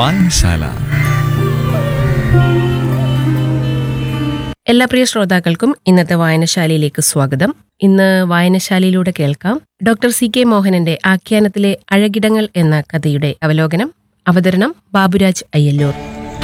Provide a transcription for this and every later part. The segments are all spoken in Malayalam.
വായനശാല എല്ലാ പ്രിയ ശ്രോതാക്കൾക്കും ഇന്നത്തെ വായനശാലയിലേക്ക് സ്വാഗതം ഇന്ന് വായനശാലയിലൂടെ കേൾക്കാം ഡോക്ടർ സി കെ മോഹനന്റെ ആഖ്യാനത്തിലെ അഴകിടങ്ങൾ എന്ന കഥയുടെ അവലോകനം അവതരണം ബാബുരാജ് അയ്യല്ലൂർ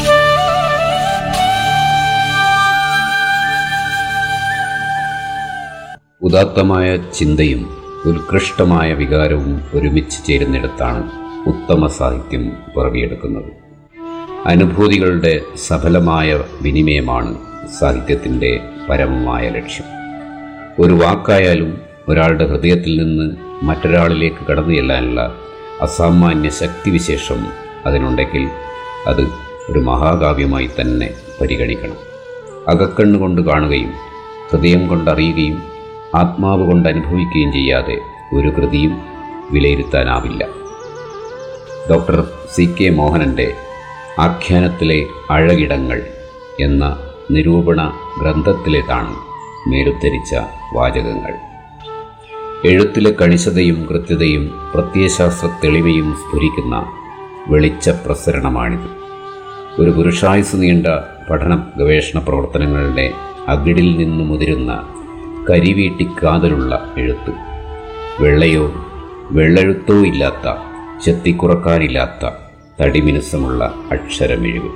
ഉദാത്തമായ ചിന്തയും ഉത്കൃഷ്ടമായ വികാരവും ഒരുമിച്ച് ചേരുന്നിടത്താണ് ഉത്തമ സാഹിത്യം പിറവിയെടുക്കുന്നത് അനുഭൂതികളുടെ സഫലമായ വിനിമയമാണ് സാഹിത്യത്തിൻ്റെ പരമമായ ലക്ഷ്യം ഒരു വാക്കായാലും ഒരാളുടെ ഹൃദയത്തിൽ നിന്ന് മറ്റൊരാളിലേക്ക് കടന്നു ചെല്ലാനുള്ള അസാമാന്യ ശക്തിവിശേഷം അതിനുണ്ടെങ്കിൽ അത് ഒരു മഹാകാവ്യമായി തന്നെ പരിഗണിക്കണം അകക്കണ്ണുകൊണ്ട് കാണുകയും ഹൃദയം കൊണ്ടറിയുകയും ആത്മാവ് കൊണ്ട് അനുഭവിക്കുകയും ചെയ്യാതെ ഒരു കൃതിയും വിലയിരുത്താനാവില്ല ഡോക്ടർ സി കെ മോഹനൻ്റെ ആഖ്യാനത്തിലെ അഴകിടങ്ങൾ എന്ന നിരൂപണ ഗ്രന്ഥത്തിലേതാണ് മേലുദ്ധരിച്ച വാചകങ്ങൾ എഴുത്തിലെ കണിശതയും കൃത്യതയും പ്രത്യയശാസ്ത്ര തെളിവയും സ്ഫുരിക്കുന്ന വെളിച്ച പ്രസരണമാണിത് ഒരു പുരുഷായുസ് നീണ്ട പഠന ഗവേഷണ പ്രവർത്തനങ്ങളുടെ അകിടിൽ നിന്ന് മുതിരുന്ന കരിവീട്ടിക്കാതലുള്ള എഴുത്ത് വെള്ളയോ വെള്ളെഴുത്തോ ഇല്ലാത്ത ചെത്തിക്കുറക്കാനില്ലാത്ത തടിമിനുസമുള്ള അക്ഷരമെഴുകും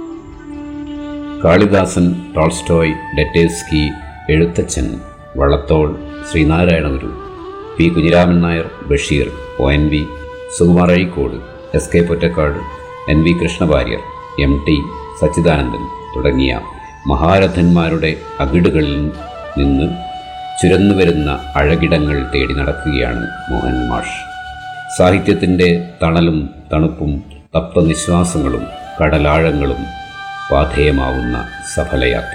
കാളിദാസൻ ടോൾസ്റ്റോയ് ഡെറ്റേസ്കി എഴുത്തച്ഛൻ വള്ളത്തോൾ ശ്രീനാരായണ ഗുരു P Kunhiraman Nair Basheer O N V Sukumar Azhikode S K Pottekkatt N V Krishna Warrier M T Sachidanandan തുടങ്ങിയ മഹാരഥന്മാരുടെ അകിടുകളിൽ നിന്ന് ചുരന്നുവരുന്ന അഴകിടങ്ങൾ തേടി നടക്കുകയാണ് മോഹൻ മാഷ് സാഹിത്യത്തിൻ്റെ തണലും തണുപ്പും തത്വനിശ്വാസങ്ങളും കടലാഴങ്ങളും പാഥേയമാവുന്ന സഫലയാത്ര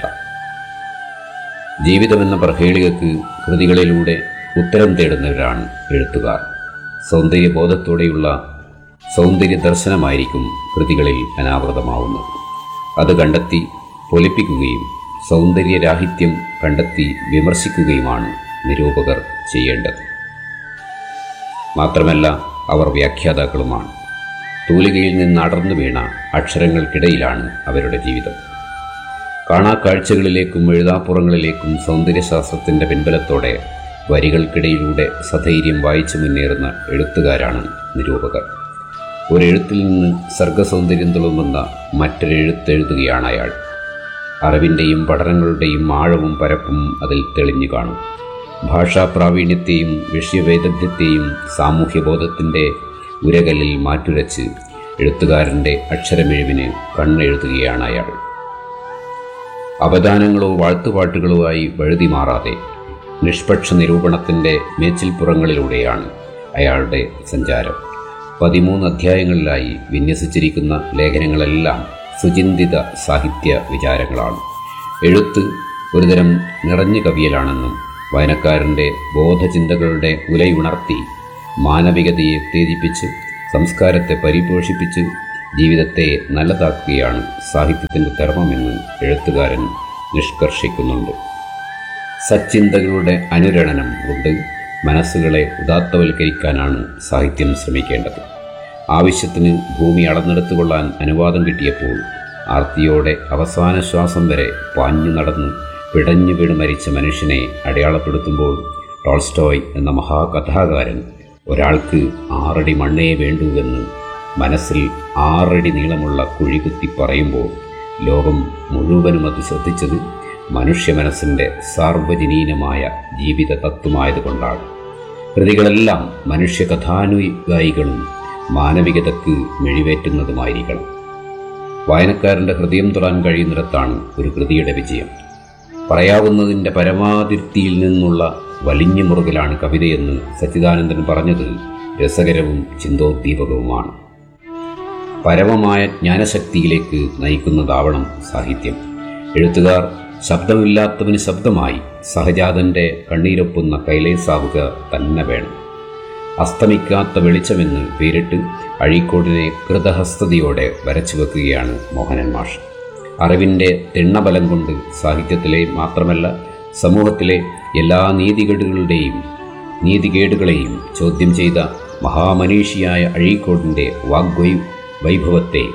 ജീവിതമെന്ന പ്രഹേളികക്ക് കൃതികളിലൂടെ ഉത്തരം തേടുന്നവരാണ് എഴുത്തുകാർ സൗന്ദര്യബോധത്തോടെയുള്ള സൗന്ദര്യ ദർശനമായിരിക്കും കൃതികളിൽ അനാവൃതമാവുന്നത് അത് കണ്ടെത്തി പൊലിപ്പിക്കുകയും സൗന്ദര്യരാഹിത്യം കണ്ടെത്തി വിമർശിക്കുകയുമാണ് നിരൂപകർ ചെയ്യേണ്ടത് മാത്രമല്ല അവർ വ്യാഖ്യാതാക്കളുമാണ് തൂലികയിൽ നിന്ന് അടർന്നു വീണ അക്ഷരങ്ങൾക്കിടയിലാണ് അവരുടെ ജീവിതം കാണാക്കാഴ്ചകളിലേക്കും എഴുതാപ്പുറങ്ങളിലേക്കും സൗന്ദര്യശാസ്ത്രത്തിൻ്റെ പിൻബലത്തോടെ വരികൾക്കിടയിലൂടെ സധൈര്യം വായിച്ചു മുന്നേറുന്ന എഴുത്തുകാരാണ് നിരൂപകർ ഒരെഴുത്തിൽ നിന്ന് സർഗസൗന്ദര്യം തുളുമ്പുന്ന മറ്റൊരെഴുത്തെഴുതുകയാണ് അയാൾ അറിവിൻ്റെയും പഠനങ്ങളുടെയും ആഴവും പരപ്പും അതിൽ തെളിഞ്ഞു കാണും ഭാഷാ പ്രാവീണ്യത്തെയും വിഷയവൈദഗ്ധ്യത്തെയും സാമൂഹ്യബോധത്തിൻ്റെ ഉരകല്ലിൽ മാറ്റുരച്ച് എഴുത്തുകാരൻ്റെ അക്ഷരമെഴുവിന് കണ്ണെഴുതുകയാണ് അയാൾ അവദാനങ്ങളോ വാഴ്ത്തുപാട്ടുകളോ ആയി വഴുതി മാറാതെ നിഷ്പക്ഷ നിരൂപണത്തിൻ്റെ മേച്ചിൽപ്പുറങ്ങളിലൂടെയാണ് അയാളുടെ സഞ്ചാരം പതിമൂന്ന് അധ്യായങ്ങളിലായി വിന്യസിച്ചിരിക്കുന്ന ലേഖനങ്ങളെല്ലാം സുചിന്തിത സാഹിത്യ വിചാരങ്ങളാണ് എഴുത്ത് ഒരുതരം നിറഞ്ഞു കവിയലാണെന്നും വായനക്കാരൻ്റെ ബോധചിന്തകളുടെ ഉലയുണർത്തി മാനവികതയെ ഉത്തേജിപ്പിച്ച് സംസ്കാരത്തെ പരിപോഷിപ്പിച്ച് ജീവിതത്തെ നല്ലതാക്കുകയാണ് സാഹിത്യത്തിൻ്റെ ധർമ്മമെന്ന് എഴുത്തുകാരൻ നിഷ്കർഷിക്കുന്നുണ്ട് സച്ചിന്തകളുടെ അനുരണനം കൊണ്ട് മനസ്സുകളെ ഉദാത്തവൽക്കരിക്കാനാണ് സാഹിത്യം ശ്രമിക്കേണ്ടത് ആവശ്യത്തിന് ഭൂമി അളന്നെടുത്തുകൊള്ളാൻ അനുവാദം കിട്ടിയപ്പോൾ ആർത്തിയോടെ അവസാന ശ്വാസം വരെ പാഞ്ഞു നടന്ന് പിടഞ്ഞു വീണ് മരിച്ച മനുഷ്യനെ അടയാളപ്പെടുത്തുമ്പോൾ ടോൾസ്റ്റോയ് എന്ന മഹാകഥാകാരൻ ഒരാൾക്ക് ആറടി മണ്ണേ വേണ്ടുവെന്ന് മനസ്സിൽ ആറടി നീളമുള്ള കുഴികുത്തി പറയുമ്പോൾ ലോകം മുഴുവനും അത് ശ്രദ്ധിച്ചത് മനുഷ്യ മനസ്സിൻ്റെ സാർവജനീനമായ ജീവിത തത്വമായതുകൊണ്ടാണ് കൃതികളെല്ലാം മനുഷ്യ കഥാനുഗായികളും മാനവികതയ്ക്ക് മെഴിവേറ്റുന്നതുമായിരിക്കണം വായനക്കാരൻ്റെ ഹൃദയം തൊടാൻ കഴിയുന്നിടത്താണ് ഒരു കൃതിയുടെ വിജയം പറയാവുന്നതിൻ്റെ പരമാതിർത്തിയിൽ നിന്നുള്ള വലിഞ്ഞു മുറുകലാണ് കവിതയെന്ന് സച്ചിദാനന്ദൻ പറഞ്ഞത് രസകരവും ചിന്തോദ്ദീപകവുമാണ് പരമമായ ജ്ഞാനശക്തിയിലേക്ക് നയിക്കുന്നതാവണം സാഹിത്യം എഴുത്തുകാർ ശബ്ദമില്ലാത്തവന് ശബ്ദമായി സഹജാതൻ്റെ കണ്ണീരൊപ്പുന്ന കൈലേസാവുക തന്നെ വേണം അസ്തമിക്കാത്ത വെളിച്ചമെന്ന് പേരിട്ട് അഴീക്കോടിനെ കൃതഹസ്തതയോടെ വരച്ചു വെക്കുകയാണ് മോഹനൻ മാഷ് അറിവിൻ്റെ തിണ്ണബലം കൊണ്ട് സാഹിത്യത്തിലെ മാത്രമല്ല സമൂഹത്തിലെ എല്ലാ നീതികേടുകളുടെയും നീതികേടുകളെയും ചോദ്യം ചെയ്ത മഹാമനീഷിയായ അഴീക്കോടിൻ്റെ വാഗ്വൈ വൈഭവത്തെ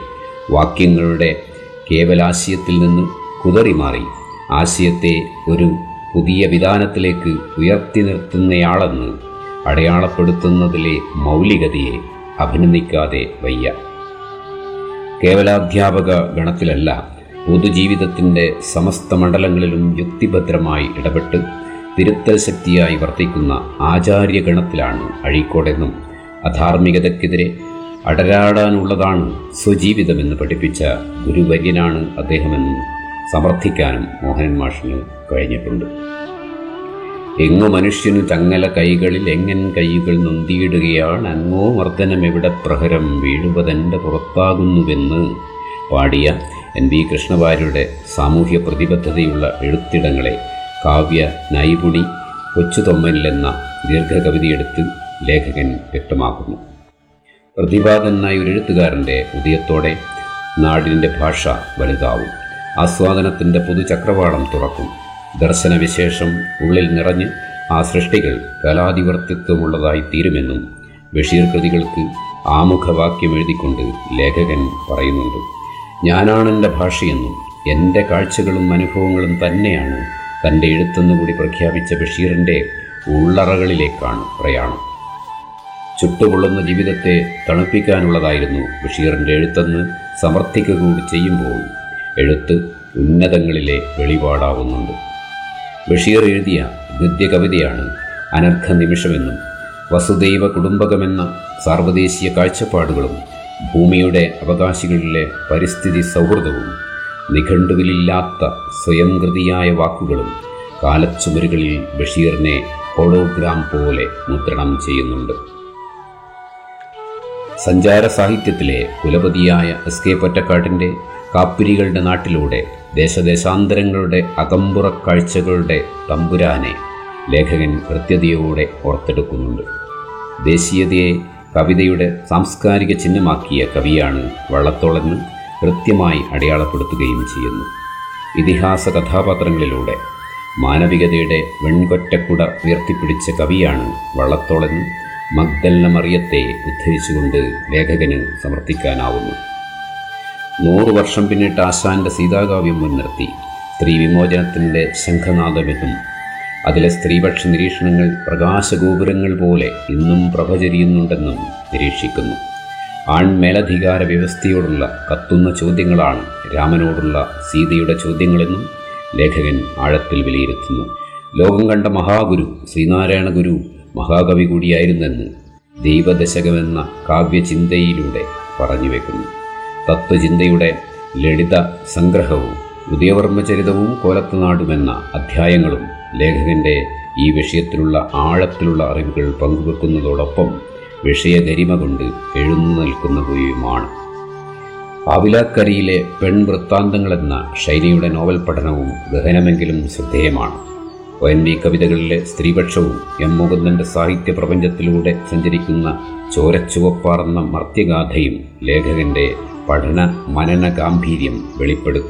വാക്യങ്ങളുടെ കേവലാശയത്തിൽ നിന്ന് കുതറിമാറി ആശയത്തെ ഒരു പുതിയ വിധാനത്തിലേക്ക് ഉയർത്തി നിർത്തുന്നയാളെന്ന് അടയാളപ്പെടുത്തുന്നതിലെ മൗലികതയെ അഭിനന്ദിക്കാതെ വയ്യ കേവലാധ്യാപക ഗണത്തിലല്ല പൊതുജീവിതത്തിൻ്റെ സമസ്ത മണ്ഡലങ്ങളിലും യുക്തിഭദ്രമായി ഇടപെട്ട് തിരുത്തൽ ശക്തിയായി വർത്തിക്കുന്ന ആചാര്യഗണത്തിലാണ് അഴീക്കോടെന്നും അധാർമികതയ്ക്കെതിരെ അടരാടാനുള്ളതാണ് സ്വജീവിതമെന്ന് പഠിപ്പിച്ച ഗുരുവര്യനാണ് അദ്ദേഹമെന്നും സമർത്ഥിക്കാനും മോഹനൻ മാഷിന് കഴിഞ്ഞിട്ടുണ്ട് എങ്ങു മനുഷ്യനു ചങ്ങല കൈകളിൽ എങ്ങൻ കൈകൾ നൊന്തിയിടുകയാണ് അങ്ങോ മർദ്ദനം എവിടെ പ്രഹരം വീഴുവതെൻ്റെ പുറത്താകുന്നുവെന്ന് പാടിയ എൻ വി കൃഷ്ണവാര്യരുടെ സാമൂഹ്യ പ്രതിബദ്ധതയുള്ള എഴുത്തിടങ്ങളെ കാവ്യ നൈപുണി കൊച്ചുതൊമ്മനിൽ എന്ന ദീർഘകവിതയെടുത്ത് ലേഖകൻ വ്യക്തമാക്കുന്നു പ്രതിപാദനായ ഒരു എഴുത്തുകാരൻ്റെ ഉദയത്തോടെ നാടിൻ്റെ ഭാഷ വലുതാവും ആസ്വാദനത്തിൻ്റെ പുതുചക്രവാളം തുറക്കും ദർശനവിശേഷം ഉള്ളിൽ നിറഞ്ഞ് ആ സൃഷ്ടികൾ കലാധിവർത്തിത്വമുള്ളതായി തീരുമെന്നും ബഷീർ കൃതികൾക്ക് ആമുഖവാക്യം എഴുതിക്കൊണ്ട് ലേഖകൻ പറയുന്നുണ്ട് ഞാനാണെൻ്റെ ഭാഷയെന്നും എൻ്റെ കാഴ്ചകളും അനുഭവങ്ങളും തന്നെയാണ് തൻ്റെ എഴുത്തെന്നുകൂടി പ്രഖ്യാപിച്ച ബഷീറിൻ്റെ ഉള്ളറകളിലേക്കാണ് പ്രയാണം ചുട്ടുപൊള്ളുന്ന ജീവിതത്തെ തണുപ്പിക്കാനുള്ളതായിരുന്നു ബഷീറിൻ്റെ എഴുത്തെന്ന് സമർത്ഥിക്കുക കൂടി ചെയ്യുമ്പോൾ എഴുത്ത് ഉന്നതങ്ങളിലെ വെളിപാടാവുന്നുണ്ട് ബഷീർ എഴുതിയ ഗദ്യകവിതയാണ് അനർഘ നിമിഷമെന്നും വസുദൈവ കുടുംബകമെന്ന സാർവദേശീയ കാഴ്ചപ്പാടുകളും ഭൂമിയുടെ അവകാശികളിലെ പരിസ്ഥിതി സൗഹൃദവും നിഘണ്ടുവിലില്ലാത്ത സ്വയംകൃതിയായ വാക്കുകളും കാലച്ചുമരുകളിൽ ബഷീറിനെ ഹോളോഗ്രാം പോലെ മുദ്രണം ചെയ്യുന്നുണ്ട് സഞ്ചാര സാഹിത്യത്തിലെ കുലപതിയായ എസ് കെ പൊറ്റക്കാട്ടിൻ്റെ കാപ്പിരികളുടെ നാട്ടിലൂടെ ദേശദേശാന്തരങ്ങളുടെ അകമ്പുറ കാഴ്ചകളുടെ തമ്പുരാനെ ലേഖകൻ കൃത്യതയോടെ ഓർത്തെടുക്കുന്നുണ്ട് ദേശീയതയെ കവിതയുടെ സാംസ്കാരിക ചിഹ്നമാക്കിയ കവിയാണ് വള്ളത്തോളെന്ന് കൃത്യമായി അടയാളപ്പെടുത്തുകയും ചെയ്യുന്നു ഇതിഹാസ കഥാപാത്രങ്ങളിലൂടെ മാനവികതയുടെ വെൺകൊറ്റക്കുട ഉയർത്തിപ്പിടിച്ച കവിയാണ് വള്ളത്തോളെന്ന് മഗ്ദല്ല മറിയത്തെ ഉദ്ധരിച്ചുകൊണ്ട് ലേഖകന് സമർത്ഥിക്കാനാവുന്നു നൂറു വർഷം പിന്നിട്ട് ആശാന്റെ സീതാകാവ്യം മുൻനിർത്തി സ്ത്രീ വിമോചനത്തിൻ്റെ ശംഖനാദമെന്നും അതിലെ സ്ത്രീപക്ഷ നിരീക്ഷണങ്ങൾ പ്രകാശഗോപുരങ്ങൾ പോലെ ഇന്നും പ്രഭചരിയുന്നുണ്ടെന്നും നിരീക്ഷിക്കുന്നു ആൺമേലധികാര വ്യവസ്ഥയോടുള്ള കത്തുന്ന ചോദ്യങ്ങളാണ് രാമനോടുള്ള സീതയുടെ ചോദ്യങ്ങളെന്നും ലേഖകൻ ആഴത്തിൽ വിലയിരുത്തുന്നു ലോകം കണ്ട മഹാഗുരു ശ്രീനാരായണ ഗുരു മഹാകവി കൂടിയായിരുന്നെന്ന് ദൈവദശകമെന്ന കാവ്യചിന്തയിലൂടെ പറഞ്ഞു വെക്കുന്നു തത്വചിന്തയുടെ ലളിത സംഗ്രഹവും ഉദയവർമ്മചരിതവും കോലത്തുനാടുമെന്ന അധ്യായങ്ങളും ലേഖകന്റെ ഈ വിഷയത്തിലുള്ള ആഴത്തിലുള്ള അറിവുകൾ പങ്കുവെക്കുന്നതോടൊപ്പം വിഷയഗരിമ കൊണ്ട് എഴുന്നു നിൽക്കുന്നവയുമാണ് ആവിലാക്കരയിലെ പെൺവൃത്താന്തങ്ങളെന്ന ഷൈനിയുടെ നോവൽ പഠനവും ഗഹനമെങ്കിലും ശ്രദ്ധേയമാണ് ഒ എൻ വി കവിതകളിലെ സ്ത്രീപക്ഷവും എം മുകുന്ദന്റെ സാഹിത്യ പ്രപഞ്ചത്തിലൂടെ സഞ്ചരിക്കുന്ന ചോരച്ചുവപ്പാർന്ന മർത്യഗാഥയും ലേഖകന്റെ പഠന മനന ഗാംഭീര്യം വെളിപ്പെടുത്തുന്നു